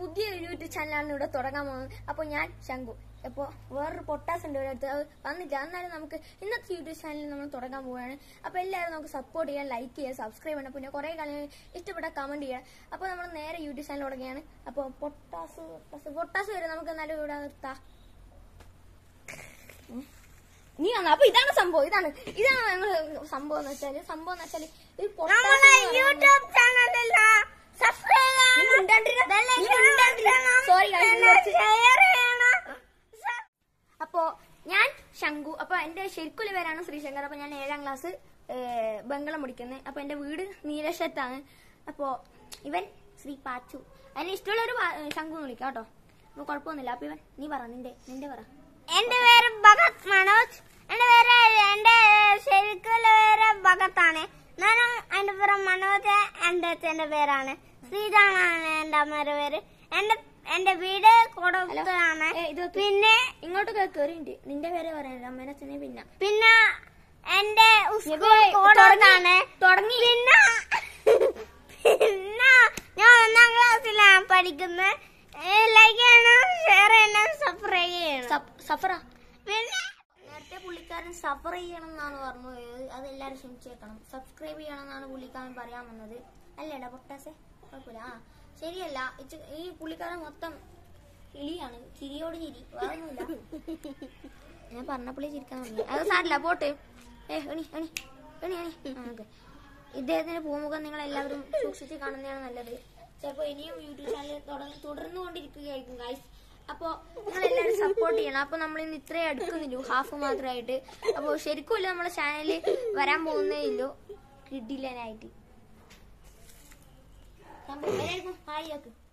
പുതിയ യൂട്യൂബ് ചാനലാണ് ഇവിടെ തുടങ്ങാൻ പോകുന്നത് അപ്പോൾ ഞാൻ ശംഖു അപ്പോൾ വേറൊരു പൊട്ടാസ് ഉണ്ട് ഇവിടെ അടുത്ത് അത് വന്നില്ല എന്നാലും നമുക്ക് ഇന്നത്തെ യൂട്യൂബ് ചാനൽ നമ്മൾ തുടങ്ങാൻ പോവുകയാണ് അപ്പോൾ എല്ലാവരും നമുക്ക് സപ്പോർട്ട് ചെയ്യാൻ ലൈക്ക് ചെയ്യുക സബ്സ്ക്രൈബ് ചെയ്യണം പിന്നെ കുറേ കാലം ഇഷ്ടപ്പെട്ട കമന്റ് ചെയ്യണം അപ്പോൾ നമ്മൾ നേരെ യൂട്യൂബ് ചാനൽ തുടങ്ങിയാണ് അപ്പോൾ പൊട്ടാസ് പൊട്ടാസ് പൊട്ടാസ് വരെ നമുക്ക് എന്നാലും ഇവിടെ നിർത്താം നീ വന്ന അപ്പൊ ഇതാണ് സംഭവം ഇതാണ് ഇതാണ് ഞങ്ങള് സംഭവം എന്ന് വെച്ചാല് സംഭവം എന്ന് വെച്ചാല് ഈ പൊട്ടാസ് എന്ന് പറയുന്നത് യൂട്യൂബ് ചാനലിൽ സബ്സ്ക്രൈബ് നീ മിണ്ടാണ്ടിരുന്ന- നീ മിണ്ടാണ്ടിരുന്ന. Sorry guys, ഇത് കുറച്ച് ഷെയർ ചെയ്യണം അപ്പോ ഞാൻ ശംഖു അപ്പൊ എന്റെ ശരിക്കുള്ള പേരാണ് ശ്രീശങ്കർ അപ്പൊ ഞാൻ ഏഴാം ക്ലാസ് ബംഗളം പഠിക്കുന്നത് അപ്പൊ എന്റെ വീട് നീലശത്താണ് അപ്പോ ഇവൻ ശ്രീ പാച്ചു അതിന് ഇഷ്ടമുള്ള ഒരു ശംഖു എന്ന് വിളിക്കാം കേട്ടോ അപ്പൊ കുഴപ്പമൊന്നുമില്ല അപ്പൊ ഇവൻ നീ പറ നിന്റെ നിന്റെ പറ എന്റെ പേര് ഭഗത് മനോജ് എന്റെ പേര് എന്റെ ശരിക്കുള്ള പേര് ഭഗത്താണ് ഞാനും എന്റെ പേര് മനോജ് എന്റെ അച്ഛന്റെ പേരാണ് ശ്രീജാനാണ് എന്റെ അമ്മയുടെ പേര് എന്റെ എന്റെ വീട് കൊടുത്താണ് ഏ, ഇത് വെക്ക്. പിന്നെ ഇങ്ങോട്ട് കയറിണ്ട് നിന്റെ പേര് പറയാനില്ല അമ്മേനെ അച്ഛനെ പിന്നെ പിന്നെ എന്റെ സ്കൂൾ തുടങ്ങി. കോടോത്താണ് തുടങ്ങി പിന്നെ പിന്നെ ഞാൻ ഒന്നാം ക്ലാസ്സിലാണ് പഠിക്കുന്നത് ലൈക്ക് ചെയ്യണം ഷെയർ ചെയ്യണം സബ്സ്ക്രൈബ് ചെയ്യണം സഫ്- സഫറ പിന്നെ നേരത്തെ പുള്ളിക്കാരൻ സഫർ ചെയ്യണം എന്നാണ് പറഞ്ഞു പോയത് അത് എല്ലാവരും ക്ഷമിച്ചേക്കണം സബ്സ്ക്രൈബ് ചെയ്യണം എന്നാണ് പുള്ളിക്കാരൻ പറയാൻ വന്നത് അല്ലേടാ പൊട്ടാസെ കുഴപ്പമില്ല ആ ശരിയല്ല ഇച്ച്- ഈ പുള്ളിക്കാരൻ മൊത്തം കിളിയാണ് ചിരിയോട് ചിരി വേറൊന്നുമില്ല ഞാൻ പറഞ്ഞപ്പോഴേ ചിരിക്കാൻ തുടങ്ങി അത് സാരില്ല പോട്ടെ ഏ എണി എണി എണി എണി ആ, ഓക്കെ ഇദ്ദേഹത്തിന്റെ പൂമുഖം നിങ്ങൾ എല്ലാവരും സൂക്ഷിച്ച് കാണുന്നതാണ് നല്ലത് ചിലപ്പോ ഇനിയും യൂട്യൂബ് ചാനൽ തുടർന്നുകൊണ്ടിരിക്കുകയായിരിക്കും ഗൈസ് അപ്പോ നിങ്ങൾ എല്ലാവരും സപ്പോർട്ട് ചെയ്യണം അപ്പൊ നമ്മൾ ഇന്ന് ഇത്രയും അടുക്കുന്നില്ലു ഹാഫ് മാത്രമായിട്ട് അപ്പൊ ശരിക്കും ഇല്ല നമ്മുടെ ചാനലിൽ വരാൻ പോകുന്നേ ഇല്ലു കിഡിലനായിട്ട് എല്ലാവർക്കും ഹായ് ആക്ക്